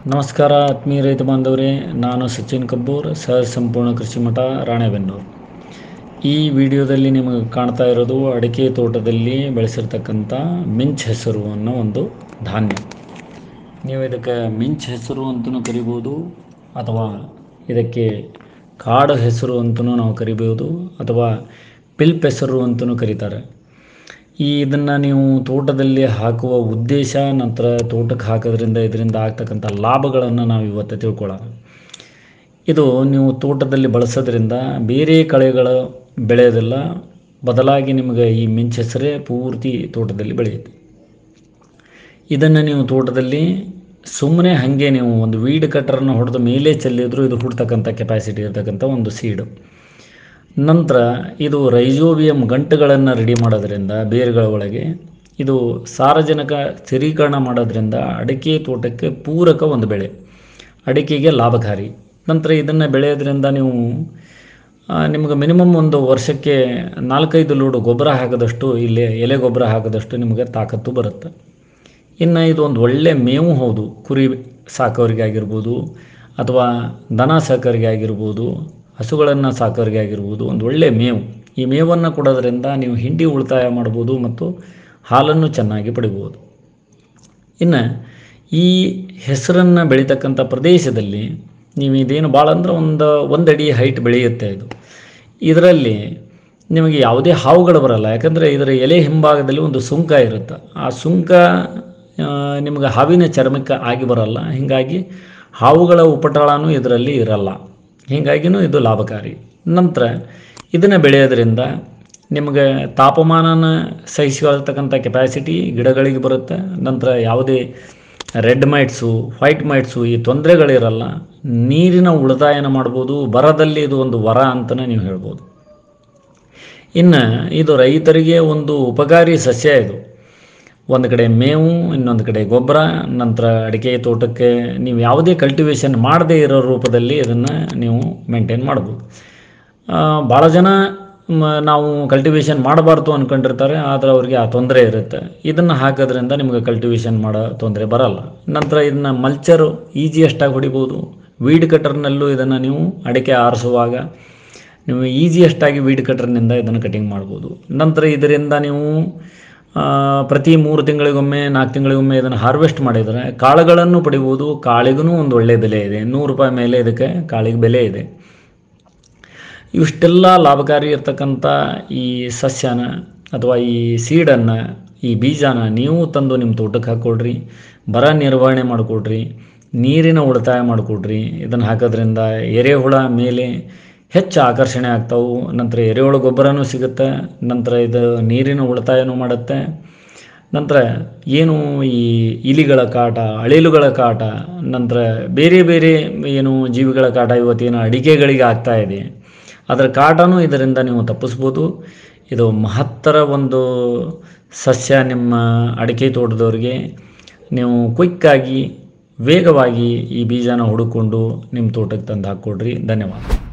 ನಮಸ್ಕಾರ ಆತ್ಮೀಯ ರೈತ ಬಾಂಧವರೇ ನಾನು ಸಚಿನ್ ಕಬ್ಬೂರ್ ಸಹ ಸಂಪೂರ್ಣ ಕೃಷಿ ಮಠ ರಾಣೆಬೆನ್ನೂರು ಈ ವಿಡಿಯೋದಲ್ಲಿ ನಿಮಗೆ ಕಾಣ್ತಾ ಇರೋದು ಅಡಿಕೆ ತೋಟದಲ್ಲಿ ಬೆಳೆಸಿರ್ತಕ್ಕಂಥ ಮಿಂಚ್ ಹೆಸರು ಅನ್ನೋ ಒಂದು ಧಾನ್ಯ ನೀವು ಇದಕ್ಕೆ ಮಿಂಚ್ ಹೆಸರು ಅಂತಲೂ ಕರಿಬೋದು ಅಥವಾ ಇದಕ್ಕೆ ಕಾಡು ಹೆಸರು ಅಂತಲೂ ನಾವು ಕರಿಬೋದು ಅಥವಾ ಪಿಲ್ಪ್ ಹೆಸರು ಅಂತಲೂ ಕರೀತಾರೆ ಈ ಇದನ್ನು ನೀವು ತೋಟದಲ್ಲಿ ಹಾಕುವ ಉದ್ದೇಶ ನಂತರ ತೋಟಕ್ಕೆ ಹಾಕೋದ್ರಿಂದ ಇದರಿಂದ ಆಗ್ತಕ್ಕಂಥ ಲಾಭಗಳನ್ನು ನಾವು ಇವತ್ತು ತಿಳ್ಕೊಳ್ಳೋಣ ಇದು ನೀವು ತೋಟದಲ್ಲಿ ಬಳಸೋದ್ರಿಂದ ಬೇರೆ ಕಳೆಗಳ ಬೆಳೆಯೋದಿಲ್ಲ ಬದಲಾಗಿ ನಿಮಗೆ ಈ ಮಿಂಚ್ ಹೆಸರೇ ಪೂರ್ತಿ ತೋಟದಲ್ಲಿ ಬೆಳೆಯುತ್ತೆ ಇದನ್ನು ನೀವು ತೋಟದಲ್ಲಿ ಸುಮ್ಮನೆ ಹಾಗೆ ನೀವು ಒಂದು ವೀಡ್ ಕಟ್ಟರನ್ನು ಹೊಡೆದ ಮೇಲೆ ಚೆಲ್ಲಿದ್ರು ಇದು ಹುಡ್ತಕ್ಕಂಥ ಕೆಪಾಸಿಟಿ ಇರತಕ್ಕಂಥ ಒಂದು ಸೀಡು ನಂತರ ಇದು ರೈಜೋಬಿಯಂ ಗಂಟುಗಳನ್ನು ರೆಡಿ ಮಾಡೋದ್ರಿಂದ ಬೇರುಗಳ ಒಳಗೆ ಇದು ಸಾರಜನಕ ಸ್ಥಿರೀಕರಣ ಮಾಡೋದ್ರಿಂದ ಅಡಿಕೆ ತೋಟಕ್ಕೆ ಪೂರಕ ಒಂದು ಬೆಳೆ ಅಡಿಕೆಗೆ ಲಾಭಕಾರಿ ನಂತರ ಇದನ್ನು ಬೆಳೆಯೋದ್ರಿಂದ ನೀವು ಆ, ನಿಮ್ಗೆ ಮಿನಿಮಮ್ ಒಂದು ವರ್ಷಕ್ಕೆ ನಾಲ್ಕೈದು ಲೋಡು ಗೊಬ್ಬರ ಹಾಕಿದಷ್ಟು ಇಲ್ಲಿ ಎಲೆ ಗೊಬ್ಬರ ಹಾಕಿದಷ್ಟು ನಿಮಗೆ ತಾಕತ್ತು ಬರುತ್ತೆ ಇನ್ನು ಇದು ಒಂದು ಒಳ್ಳೆ ಮೇವು ಹೌದು ಕುರಿ ಸಾಕೋರಿಗೆ ಆಗಿರ್ಬೋದು ಅಥವಾ ದನ ಸಾಕೋರಿಗೆ ಆಗಿರ್ಬೋದು ಹಸುಗಳನ್ನು ಸಾಕೋರಿಗೆ ಆಗಿರ್ಬೋದು ಒಂದು ಒಳ್ಳೆಯ ಮೇವು ಈ ಮೇವನ್ನು ಕೊಡೋದ್ರಿಂದ ನೀವು ಹಿಂಡಿ ಉಳಿತಾಯ ಮಾಡ್ಬೋದು ಮತ್ತು ಹಾಲನ್ನು ಚೆನ್ನಾಗಿ ಪಡಿಬೋದು ಇನ್ನು ಈ ಹೆಸರನ್ನು ಬೆಳೀತಕ್ಕಂಥ ಪ್ರದೇಶದಲ್ಲಿ ನೀವು ಇದೇನು ಭಾಳ ಅಂದ್ರೆ ಒಂದು ಒಂದು ಅಡಿ ಹೈಟ್ ಬೆಳೆಯುತ್ತೆ ಇದು ಇದರಲ್ಲಿ ನಿಮಗೆ ಯಾವುದೇ ಹಾವುಗಳು ಬರಲ್ಲ ಯಾಕಂದರೆ ಇದರ ಎಲೆ ಹಿಂಭಾಗದಲ್ಲಿ ಒಂದು ಸುಂಕ ಇರುತ್ತೆ ಆ ಸುಂಕ ಆ, ನಿಮಗೆ ಹಾವಿನ ಚರ್ಮಕ್ಕೆ ಆಗಿ ಬರಲ್ಲ ಹೀಗಾಗಿ ಹಾವುಗಳ ಉಪಟಳನೂ ಇದರಲ್ಲಿ ಇರಲ್ಲ ಹೀಗಾಗಿನೂ ಇದು ಲಾಭಕಾರಿ ನಂತರ ಇದನ್ನು ಬೆಳೆಯೋದ್ರಿಂದ ನಿಮಗೆ ತಾಪಮಾನನ ಸಹಿಸಿಕೊಳ್ತಕ್ಕಂಥ ಕೆಪಾಸಿಟಿ ಗಿಡಗಳಿಗೆ ಬರುತ್ತೆ ನಂತರ ಯಾವುದೇ ರೆಡ್ ಮೈಟ್ಸು ವೈಟ್ ಮೈಟ್ಸು ಈ ತೊಂದರೆಗಳಿರಲ್ಲ ನೀರಿನ ಉಳಿತಾಯನ ಮಾಡ್ಬೋದು ಬರದಲ್ಲಿ ಇದು ಒಂದು ವರ ಅಂತಲೇ ನೀವು ಹೇಳ್ಬೋದು ಇನ್ನು ಇದು ರೈತರಿಗೆ ಒಂದು ಉಪಕಾರಿ ಸಸ್ಯ ಇದು ಒಂದು ಕಡೆ ಮೇವು ಇನ್ನೊಂದು ಕಡೆ ಗೊಬ್ಬರ ನಂತರ ಅಡಿಕೆ ತೋಟಕ್ಕೆ ನೀವು ಯಾವುದೇ ಕಲ್ಟಿವೇಷನ್ ಮಾಡದೇ ಇರೋ ರೂಪದಲ್ಲಿ ಇದನ್ನು ನೀವು ಮೇಂಟೈನ್ ಮಾಡ್ಬೋದು ಆ, ಭಾಳ ಜನ ಮ, ನಾವು ಕಲ್ಟಿವೇಷನ್ ಮಾಡಬಾರ್ದು ಅಂದ್ಕೊಂಡಿರ್ತಾರೆ ಆದರೆ ಅವ್ರಿಗೆ ಆ ತೊಂದರೆ ಇರುತ್ತೆ ಇದನ್ನು ಹಾಕೋದ್ರಿಂದ ನಿಮಗೆ ಕಲ್ಟಿವೇಷನ್ ಮಾಡೋ ತೊಂದರೆ ಬರಲ್ಲ ನಂತರ ಇದನ್ನು ಮಲ್ಚರು ಈಸಿಯೆಸ್ಟಾಗಿ ಹೊಡಿಬೋದು ವೀಡ್ ಕಟರ್ನಲ್ಲೂ ಇದನ್ನು ನೀವು ಅಡಿಕೆ ಆರಿಸುವಾಗ ನೀವು ಈಸಿಯೆಸ್ಟಾಗಿ ವೀಡ್ ಕಟರ್ನಿಂದ ಇದನ್ನು ಕಟಿಂಗ್ ಮಾಡ್ಬೋದು ನಂತರ ಇದರಿಂದ ನೀವು ಆ, ಪ್ರತಿ ಮೂರು ತಿಂಗಳಿಗೊಮ್ಮೆ ನಾಲ್ಕು ತಿಂಗಳಿಗೊಮ್ಮೆ ಇದನ್ನು ಹಾರ್ವೆಸ್ಟ್ ಮಾಡಿದರೆ ಕಾಳುಗಳನ್ನು ಪಡಿಬೋದು ಕಾಳಿಗೂ ಒಂದು ಒಳ್ಳೆಯ ಬೆಲೆ ಇದೆ ನೂರು ರೂಪಾಯಿ ಮೇಲೆ ಇದಕ್ಕೆ ಕಾಳಿಗೆ ಬೆಲೆ ಇದೆ ಇವಿಷ್ಟೆಲ್ಲ ಲಾಭಕಾರಿ ಇರ್ತಕ್ಕಂಥ ಈ ಸಸ್ಯನ ಅಥವಾ ಈ ಸೀಡನ್ನು ಈ ಬೀಜನ ನೀವು ತಂದು ನಿಮ್ಮ ತೋಟಕ್ಕೆ ಹಾಕ್ಕೊಡ್ರಿ ಬರ ನಿರ್ವಹಣೆ ಮಾಡಿಕೊಡ್ರಿ ನೀರಿನ ಉಳಿತಾಯ ಮಾಡಿಕೊಡ್ರಿ ಇದನ್ನು ಹಾಕೋದ್ರಿಂದ ಎರೆಹುಳ ಮೇಲೆ ಹೆಚ್ಚು ಆಕರ್ಷಣೆ ಆಗ್ತಾವು ನಂತರ ಎರೆಹುಳ ಗೊಬ್ಬರನೂ ಸಿಗುತ್ತೆ ನಂತರ ಇದು ನೀರಿನ ಉಳಿತಾಯನೂ ಮಾಡುತ್ತೆ ನಂತರ ಏನು ಈ ಇಲಿಗಳ ಕಾಟ ಅಳಿಲುಗಳ ಕಾಟ ನಂತರ ಬೇರೆ ಬೇರೆ ಏನು ಜೀವಿಗಳ ಕಾಟ ಇವತ್ತೇನು ಅಡಿಕೆಗಳಿಗೆ ಆಗ್ತಾ ಇದೆ ಅದರ ಕಾಟನೂ ಇದರಿಂದ ನೀವು ತಪ್ಪಿಸ್ಬೋದು ಇದು ಮಹತ್ತರ ಒಂದು ಸಸ್ಯ ನಿಮ್ಮ ಅಡಿಕೆ ತೋಟದವ್ರಿಗೆ ನೀವು ಕ್ವಿಕ್ಕಾಗಿ ವೇಗವಾಗಿ ಈ ಬೀಜನ ಹುಡುಕೊಂಡು ನಿಮ್ಮ ತೋಟಕ್ಕೆ ತಂದು ಹಾಕ್ಕೊಡ್ರಿ ಧನ್ಯವಾದ